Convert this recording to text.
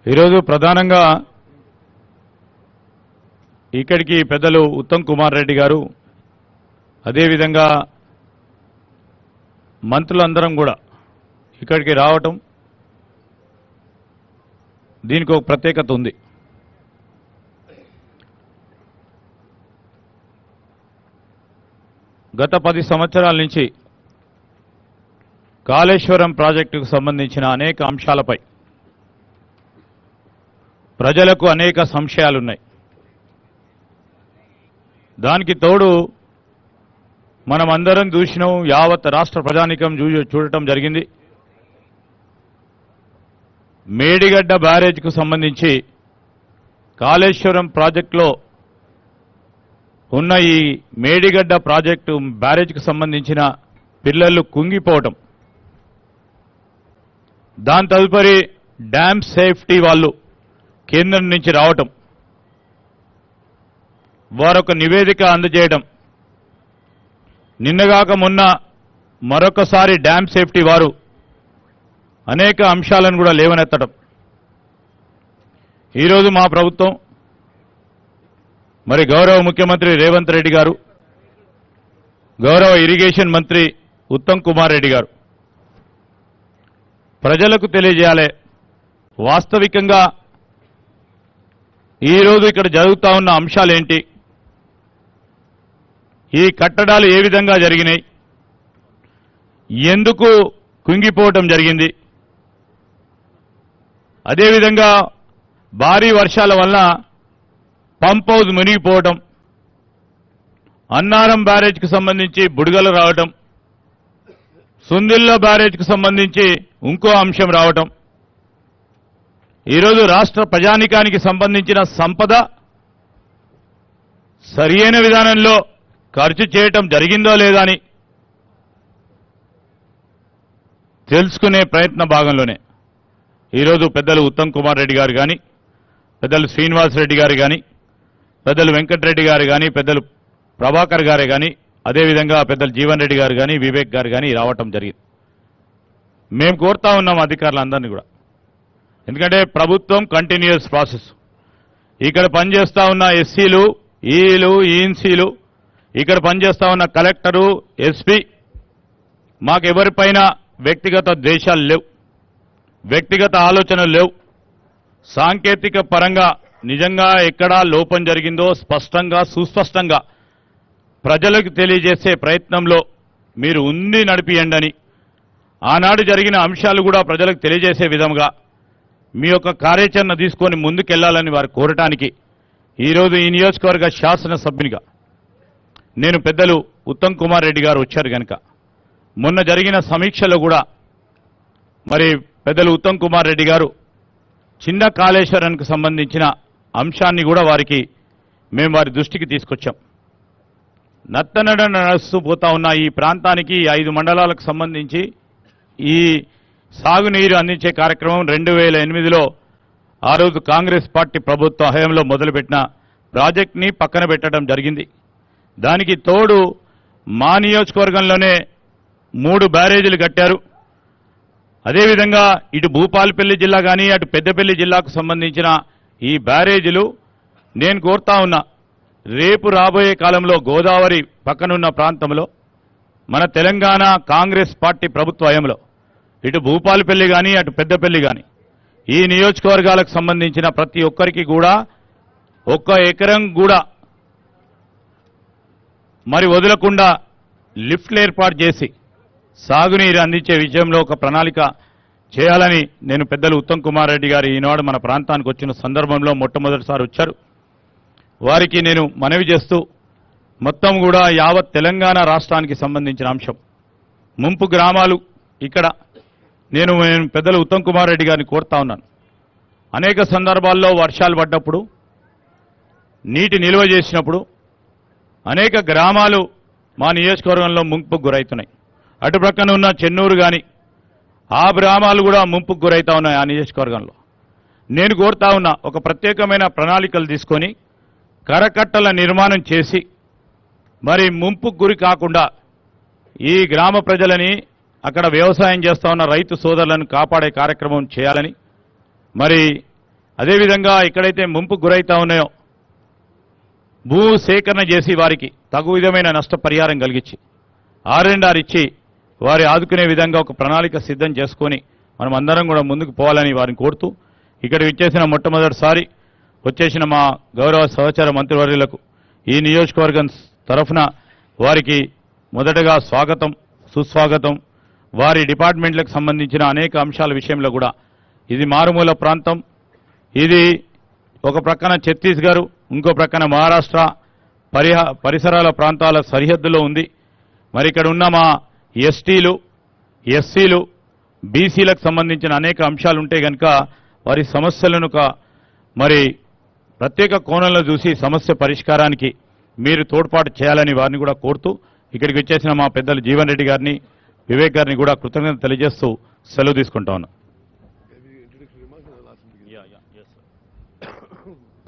ఈరోజు ప్రధానంగా ఇక్కడికి పెద్దలు ఉత్తమ్ కుమార్ రెడ్డి గారు అదేవిధంగా మంత్రులందరం కూడా ఇక్కడికి రావటం దీనికి ఒక ప్రత్యేకత ఉంది గత పది సంవత్సరాల నుంచి కాళేశ్వరం ప్రాజెక్టుకు సంబంధించిన అనేక అంశాలపై ప్రజలకు అనేక సంశయాలున్నాయి దానికి తోడు మనం అందరం చూసినాం యావత్ రాష్ట్ర ప్రజానికం చూ చూడటం జరిగింది మేడిగడ్డ బ్యారేజ్కు సంబంధించి కాళేశ్వరం ప్రాజెక్టులో ఉన్న ఈ మేడిగడ్డ ప్రాజెక్టు బ్యారేజ్కు సంబంధించిన పిల్లలు కుంగిపోవటం దాని తదుపరి డ్యామ్ సేఫ్టీ వాళ్ళు కేంద్రం నుంచి రావటం వారొక నివేదిక అందజేయడం నిన్నగాక మొన్న మరొకసారి డ్యామ్ సేఫ్టీ వారు అనేక అంశాలను కూడా లేవనెత్తడం ఈరోజు మా ప్రభుత్వం మరి గౌరవ ముఖ్యమంత్రి రేవంత్ రెడ్డి గారు గౌరవ ఇరిగేషన్ మంత్రి ఉత్తమ్ కుమార్ రెడ్డి గారు ప్రజలకు తెలియజేయాలి వాస్తవికంగా ఈరోజు ఇక్కడ జరుగుతా ఉన్న అంశాలేంటి ఈ కట్టడాలు ఏ విధంగా జరిగినాయి ఎందుకు కుంగిపోవటం జరిగింది అదేవిధంగా భారీ వర్షాల వల్ల పంప్ హౌస్ మునిగిపోవటం అన్నారం బ్యారేజ్కి సంబంధించి బుడగలు రావటం సుందిల్ల బ్యారేజ్కి సంబంధించి ఇంకో అంశం రావటం ఈరోజు రాష్ట్ర ప్రజానికానికి సంబంధించిన సంపద సరియైన విధానంలో ఖర్చు చేయటం జరిగిందో లేదా అని తెలుసుకునే ప్రయత్న భాగంలోనే ఈరోజు పెద్దలు ఉత్తమ్ కుమార్ రెడ్డి గారు కానీ పెద్దలు శ్రీనివాస్ రెడ్డి గారు కానీ పెద్దలు వెంకటరెడ్డి గారు కానీ పెద్దలు ప్రభాకర్ గారే కానీ అదేవిధంగా పెద్దలు జీవన్ రెడ్డి గారు కానీ వివేక్ గారు కానీ రావటం జరిగింది మేము కోరుతా ఉన్నాం అధికారులందరినీ కూడా ఎందుకంటే ప్రభుత్వం కంటిన్యూస్ ప్రాసెస్ ఇక్కడ పనిచేస్తా ఉన్న ఎస్సీలు ఈలు ఈఎన్సీలు ఇక్కడ పనిచేస్తా ఉన్న కలెక్టరు ఎస్పీ మాకెవరిపైన వ్యక్తిగత ద్వేషాలు లేవు వ్యక్తిగత ఆలోచనలు లేవు సాంకేతిక పరంగా నిజంగా ఎక్కడా లోపం జరిగిందో స్పష్టంగా సుస్పష్టంగా ప్రజలకు తెలియజేసే ప్రయత్నంలో మీరు ఉంది నడిపియండి అని ఆనాడు జరిగిన అంశాలు కూడా ప్రజలకు తెలియజేసే విధంగా మీ యొక్క కార్యాచరణ తీసుకొని ముందుకెళ్లాలని వారు కోరటానికి ఈరోజు ఈ నియోజకవర్గ శాసనసభ్యునిగా నేను పెద్దలు ఉత్తమ్ కుమార్ రెడ్డి గారు వచ్చారు కనుక మొన్న జరిగిన సమీక్షలో కూడా మరి పెద్దలు ఉత్తమ్ కుమార్ రెడ్డి గారు చిన్న కాళేశ్వరానికి సంబంధించిన అంశాన్ని కూడా వారికి మేము వారి దృష్టికి తీసుకొచ్చాం నత్తనడ నడుస్తూ పోతా ఉన్న ఈ ప్రాంతానికి ఈ ఐదు మండలాలకు సంబంధించి ఈ సాగునీరు అందించే కార్యక్రమం రెండు వేల ఎనిమిదిలో ఆ రోజు కాంగ్రెస్ పార్టీ ప్రభుత్వ హయాంలో మొదలుపెట్టిన ప్రాజెక్ట్ని పక్కన పెట్టడం జరిగింది దానికి తోడు మా నియోజకవర్గంలోనే మూడు బ్యారేజీలు కట్టారు అదేవిధంగా ఇటు భూపాలపల్లి జిల్లా కానీ అటు పెద్దపల్లి జిల్లాకు సంబంధించిన ఈ బ్యారేజీలు నేను కోరుతా ఉన్నా రేపు రాబోయే కాలంలో గోదావరి పక్కనున్న ప్రాంతంలో మన తెలంగాణ కాంగ్రెస్ పార్టీ ప్రభుత్వ హయంలో ఇటు భూపాలపల్లి కానీ అటు పెద్దపల్లి కానీ ఈ నియోజకవర్గాలకు సంబంధించిన ప్రతి ఒక్కరికి కూడా ఒక్క ఎకరం కూడా మరి వదలకుండా లిఫ్ట్లు ఏర్పాటు చేసి సాగునీరు అందించే విషయంలో ఒక ప్రణాళిక చేయాలని నేను పెద్దలు ఉత్తమ్ కుమార్ రెడ్డి గారు ఈనాడు మన ప్రాంతానికి వచ్చిన సందర్భంలో మొట్టమొదటిసారి వచ్చారు వారికి నేను మనవి చేస్తూ మొత్తం కూడా యావత్ తెలంగాణ రాష్ట్రానికి సంబంధించిన అంశం ముంపు గ్రామాలు ఇక్కడ నేను నేను పెద్దలు ఉత్తమ్ కుమార్ రెడ్డి గారిని కోరుతా ఉన్నాను అనేక సందర్భాల్లో వర్షాలు పడ్డప్పుడు నీటి నిల్వ చేసినప్పుడు అనేక గ్రామాలు మా నియోజకవర్గంలో ముంపుకు గురవుతున్నాయి అటు ప్రక్కన ఉన్న చెన్నూరు కానీ ఆ గ్రామాలు కూడా ముంపుకు గురవుతా ఉన్నాయి ఆ నియోజకవర్గంలో నేను కోరుతా ఉన్నా ఒక ప్రత్యేకమైన ప్రణాళికలు తీసుకొని కరకట్టల నిర్మాణం చేసి మరి ముంపుకు గురి కాకుండా ఈ గ్రామ ప్రజలని అక్కడ వ్యవసాయం చేస్తా ఉన్న రైతు సోదరులను కాపాడే కార్యక్రమం చేయాలని మరి అదేవిధంగా ఎక్కడైతే ముంపు గురైతా ఉన్నాయో భూ సేకరణ చేసి వారికి తగు విధమైన నష్టపరిహారం కలిగించి ఆర్ అండ్ ఆర్ ఇచ్చి వారి ఆదుకునే విధంగా ఒక ప్రణాళిక సిద్ధం చేసుకొని మనం అందరం కూడా ముందుకు పోవాలని వారిని కోరుతూ ఇక్కడ విచ్చేసిన మొట్టమొదటిసారి వచ్చేసిన మా గౌరవ సహచార మంత్రివర్యులకు ఈ నియోజకవర్గం తరఫున వారికి మొదటగా స్వాగతం సుస్వాగతం వారి డిపార్ట్మెంట్లకు సంబంధించిన అనేక అంశాల విషయంలో కూడా ఇది మారుమూల ప్రాంతం ఇది ఒక ప్రక్కన ఛత్తీస్గఢ్ ఇంకో ప్రక్కన మహారాష్ట్ర పరిహ పరిసరాల ప్రాంతాల సరిహద్దులో ఉంది మరి ఇక్కడ ఉన్న మా ఎస్టీలు ఎస్సీలు బీసీలకు సంబంధించిన అనేక అంశాలు ఉంటే కనుక వారి సమస్యలను ఒక మరి ప్రత్యేక కోణంలో చూసి సమస్య పరిష్కారానికి మీరు తోడ్పాటు చేయాలని వారిని కూడా కోరుతూ ఇక్కడికి వచ్చేసిన మా పెద్దలు జీవన్ రెడ్డి గారిని వివేక్ గారిని కూడా కృతజ్ఞత తెలియజేస్తూ సెలవు తీసుకుంటా ఉన్నాం Have you introductory remarks and I'll ask him to begin.